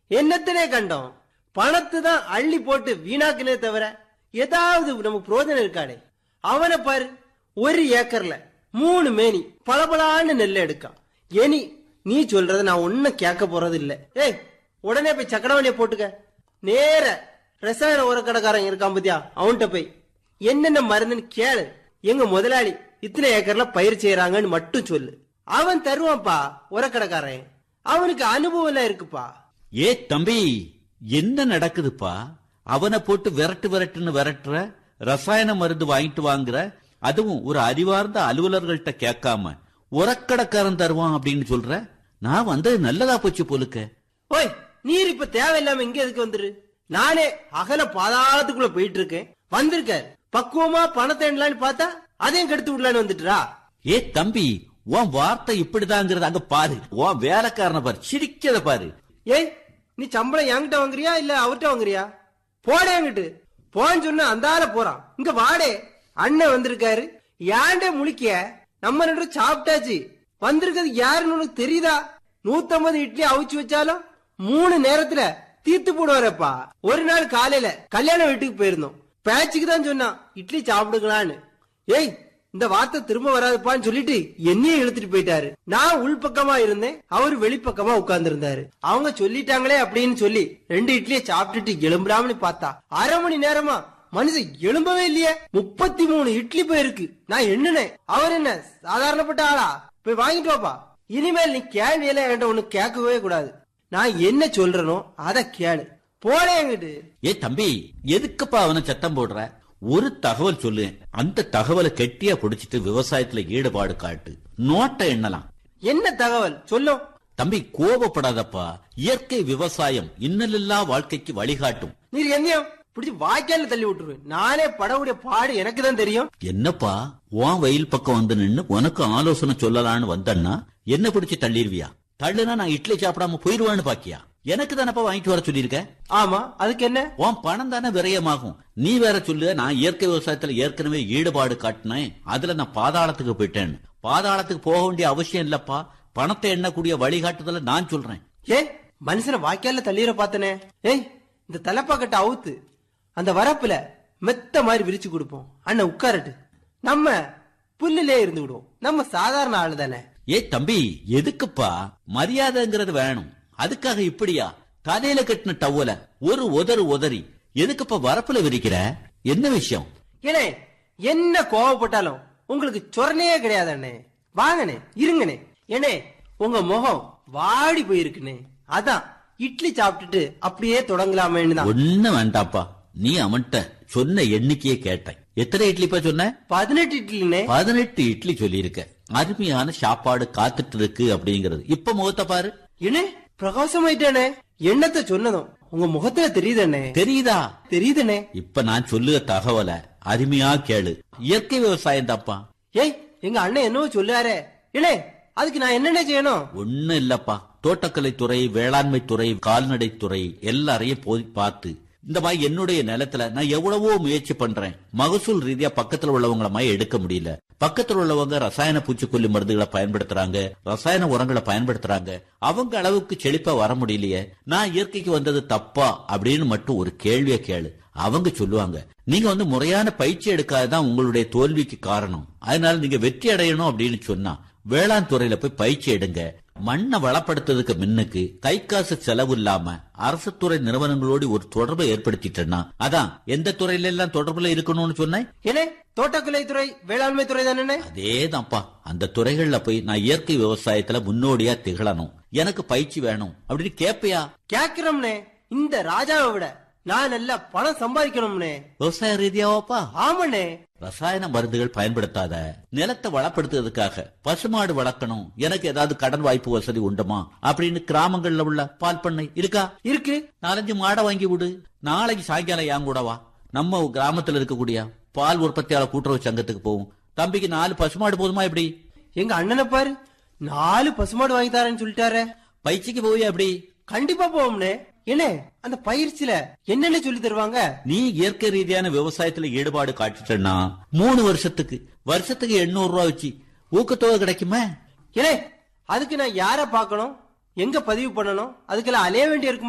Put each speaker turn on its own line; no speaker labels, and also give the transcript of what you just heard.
என்னத்தனே கண்டோம் பணத்தை தான் அள்ளி போட்டு வீணாக்குனே தவிர ஏதாவது நமக்கு பிரயோஜனம் இருக்காடே அவனை பாரு ஒரு ஏக்கர்ல மூணு மேனி பளபளான்னு நெல் எடுக்கான் இனி நீ சொல்றத நான் ஒன்னும் கேட்க போறது இல்ல ஏய் உடனே போய் சக்கரவண்டிய போட்டுக்க நேர ரசாயன உரக்கடைக்காரன் இருக்கான் பத்தியா அவன்கிட்ட போய் என்னென்ன மருந்துன்னு கேளு எங்க முதலாளி இத்தனை ஏக்கர்ல பயிர் செய்யறாங்கன்னு மட்டும் சொல்லு அவன் தருவான்ப்பா உரக்கடைக்காரன் அவனுக்கு அனுபவம் எல்லாம் இருக்குப்பா
ஏ தம்பி என்ன நடக்குதுப்பா அவனை போட்டு விரட்டு விரட்டுன்னு விரட்டுற ரசாயன மருந்து வாங்கிட்டு வாங்குற அதுவும் ஒரு அறிவார்ந்த அலுவலர்கள்ட்ட கேட்காம உரக்கடைக்காரன் தருவான் அப்படின்னு சொல்ற நான் வந்தது நல்லதா போச்சு போலுக்க
ஓய் நீர் இப்ப தேவையில்லாம இங்க எதுக்கு வந்துரு நானே அகல பாதாளத்துக்குள்ள போயிட்டு இருக்கேன் வந்திருக்க பக்குவமா பணத்தை எண்ணலான்னு பார்த்தா அதையும் கெடுத்து விடலான்னு வந்துட்டுரா
ஏ தம்பி உன் வார்த்தை இப்படிதாங்கிறது அங்க பாரு உன் வேலைக்காரனை பாரு சிரிக்கிறத பாரு
ஏய் நீ சம்பளம் என்கிட்ட வாங்குறியா இல்ல அவர்கிட்ட வாங்குறியா போடே என்கிட்ட போன்னு சொன்ன அந்த ஆள போறான் இங்க வாடே அண்ணன் வந்திருக்காரு ஏன்டே முழிக்க நம்ம ரெண்டு பேரும் சாப்பிட்டாச்சு வந்திருக்கிறது யாருன்னு உனக்கு தெரியுதா நூத்தம்பது இட்லி அவிச்சு வச்சாலும் மூணு நேரத்துல தீர்த்து போடுவாரப்பா ஒரு நாள் காலையில கல்யாண வீட்டுக்கு போயிருந்தோம் பேச்சுக்கு தான் சொன்னான் இட்லி சாப்பிடுங்களான்னு ஏய் இந்த வார்த்தை திரும்ப வராதுப்பான்னு சொல்லிட்டு என்னையும் இழுத்துட்டு போயிட்டாரு நான் உள்பக்கமா இருந்தேன் அவரு வெளிப்பக்கமா உட்கார்ந்து இருந்தாரு அவங்க சொல்லிட்டாங்களே அப்படின்னு சொல்லி ரெண்டு இட்லியை சாப்பிட்டுட்டு எழும்பலாம்னு பார்த்தா அரை மணி நேரமா மனுஷன் எழும்பவே இல்லையே முப்பத்தி மூணு இட்லி போயிருக்கு நான் எண்ணுனேன் அவர் என்ன சாதாரணப்பட்ட ஆளா போய் வாங்கிட்டு வாப்பா இனிமேல் நீ கேள்வியெல்லாம் என்கிட்ட ஒண்ணு கேட்கவே கூடாது நான் என்ன சொல்றனோ அதை கேளு போடே என்கிட்ட
ஏ தம்பி எதுக்குப்பா அவனை சத்தம் போடுற ஒரு தகவல் சொல்லு அந்த தகவலை கெட்டியா பிடிச்சிட்டு விவசாயத்துல ஈடுபாடு காட்டு நோட்டை எண்ணலாம்
என்ன தகவல் சொல்லும்
தம்பி கோபப்படாதப்பா இயற்கை விவசாயம் இன்னலில்லா வாழ்க்கைக்கு வழிகாட்டும்
நீர் என்னையும் பிடிச்சி வாய்க்கால தள்ளி விட்டுருவேன் நானே படவுடைய பாடு எனக்கு தான் தெரியும்
என்னப்பா உன் வெயில் பக்கம் வந்து நின்னு உனக்கு ஆலோசனை சொல்லலான்னு வந்தன்னா என்ன பிடிச்சு தள்ளிருவியா தள்ளுனா நான் இட்லி சாப்பிடாம போயிருவான்னு பாக்கியா எனக்கு தானப்பா வாங்கிட்டு வர சொல்லியிருக்க
ஆமா அதுக்கு என்ன
உன் பணம் தானே விரயமாகும் நீ வேற சொல்லு நான் இயற்கை விவசாயத்துல ஏற்கனவே ஈடுபாடு காட்டினேன் அதுல நான் பாதாளத்துக்கு போயிட்டேன் பாதாளத்துக்கு போக வேண்டிய அவசியம் இல்லப்பா பணத்தை எண்ணக்கூடிய வழிகாட்டுதல நான் சொல்றேன்
ஏய் மனுஷனை வாய்க்கால தள்ளிட பார்த்தனே ஏய் இந்த தலைப்பாக்கட்ட அவுத்து அந்த வரப்புல மெத்த மாதிரி விரிச்சு கொடுப்போம் அண்ணன் உட்காரட்டு நம்ம புல்லுலே இருந்து விடுவோம் நம்ம சாதாரண ஆளு தானே
ஏ தம்பி எதுக்குப்பா மரியாதைங்கிறது வேணும் அதுக்காக இப்படியா தலையில கட்டின டவல ஒரு உதறு உதறி எதுக்குப்பா வரப்புல விரிக்கிற என்ன விஷயம்
ஏனே என்ன கோவப்பட்டாலும் உங்களுக்கு சொரணையே கிடையாது அண்ணே வாங்கண்ணே இருங்கண்ணே ஏனே உங்க முகம் வாடி போயிருக்குண்ணே அதான் இட்லி சாப்பிட்டுட்டு அப்படியே தொடங்கலாமேன்னு தான்
ஒண்ணு வேண்டாப்பா நீ அவன்கிட்ட சொன்ன எண்ணிக்கையே கேட்டேன் எத்தனை இட்லிப்பா சொன்ன
பதினெட்டு இட்லினே
பதினெட்டு இட்லி சொல்லியிருக்க அருமையான சாப்பாடு காத்துட்டு இருக்கு அப்படிங்கறது இப்ப முகத்தை பாரு
ஏனே பிரகாசமாயிட்டானே எண்ணத்தை சொன்னதும் உங்க முகத்துல தெரியுதண்ணே
தெரியுதா
தெரியுதுண்ணே
இப்ப நான் சொல்லுற தகவலை அருமையா கேளு இயற்கை விவசாயம் தாப்பா
ஏய் எங்க அண்ணன் என்னவோ சொல்லாரே ஏனே அதுக்கு நான் என்னென்ன செய்யணும்
ஒண்ணு இல்லப்பா தோட்டக்கலை துறை வேளாண்மை துறை கால்நடை துறை எல்லாரையும் போய் பார்த்து இந்த மாதிரி என்னுடைய நிலத்துல நான் எவ்வளவோ முயற்சி பண்றேன் மகசூல் ரீதியா பக்கத்துல உள்ளவங்கள மாதிரி எடுக்க முடியல பக்கத்துல உள்ளவங்க ரசாயன பூச்சிக்கொல்லி மருந்துகளை பயன்படுத்துறாங்க ரசாயன உரங்களை பயன்படுத்துறாங்க அவங்க அளவுக்கு செழிப்பா வர முடியலையே நான் இயற்கைக்கு வந்தது தப்பா அப்படின்னு மட்டும் ஒரு கேள்வியை கேளு அவங்க சொல்லுவாங்க நீங்க வந்து முறையான பயிற்சி எடுக்காததான் உங்களுடைய தோல்விக்கு காரணம் அதனால நீங்க வெற்றி அடையணும் அப்படின்னு சொன்னா வேளாண் துறையில போய் பயிற்சி எடுங்க மண்ணை வளப்படுத்துறதுக்கு முன்னுக்கு கை காசு செலவு இல்லாம அரசு துறை நிறுவனங்களோடு ஒரு தொடர்பை ஏற்படுத்திட்டேன்னா அதான் எந்த துறையில எல்லாம் தொடர்புல இருக்கணும்னு சொன்னேன்
ஏனே தோட்டக்கலை துறை வேளாண்மை துறை தானே
அதேதான்ப்பா அந்த துறைகள்ல போய் நான் இயற்கை விவசாயத்துல முன்னோடியா திகழணும் எனக்கு பயிற்சி வேணும் அப்படின்னு கேப்பையா
கேக்குறோம்னே இந்த ராஜாவை விட நான் நல்லா பணம் சம்பாதிக்கணும்னே
விவசாய ரீதியாவாப்பா
ஆமாண்ணே
ரசாயன மருந்துகள் பயன்படுத்தாத நிலத்தை வளப்படுத்துறதுக்காக பசுமாடு வளர்க்கணும் எனக்கு ஏதாவது கடன் வாய்ப்பு வசதி உண்டுமா அப்படின்னு கிராமங்கள்ல உள்ள பால் பண்ணை இருக்கா
இருக்கு
நாலஞ்சு மாடை வாங்கி விடு நாளைக்கு சாயங்காலம் ஏன் கூட வா நம்ம கிராமத்துல இருக்கக்கூடிய பால் உற்பத்தியாளர் கூட்டுறவு சங்கத்துக்கு போவோம் தம்பிக்கு நாலு பசுமாடு போதுமா எப்படி
எங்க அண்ணனை பாரு நாலு பசுமாடு வாங்கி தரேன்னு சொல்லிட்டாரே
பயிற்சிக்கு போய் எப்படி
கண்டிப்பா போவோம்னே ஏனே அந்த பயிற்சியில என்னென்ன சொல்லி தருவாங்க
நீ இயற்கை ரீதியான விவசாயத்துல ஈடுபாடு காட்டிட்டேன்னா மூணு வருஷத்துக்கு வருஷத்துக்கு எண்ணூறு ரூபாய் வச்சு ஊக்கத்தொகை கிடைக்குமே
ஏனே அதுக்கு நான் யார பார்க்கணும் எங்க பதிவு பண்ணணும் அதுக்கெல்லாம் அலைய வேண்டி இருக்கு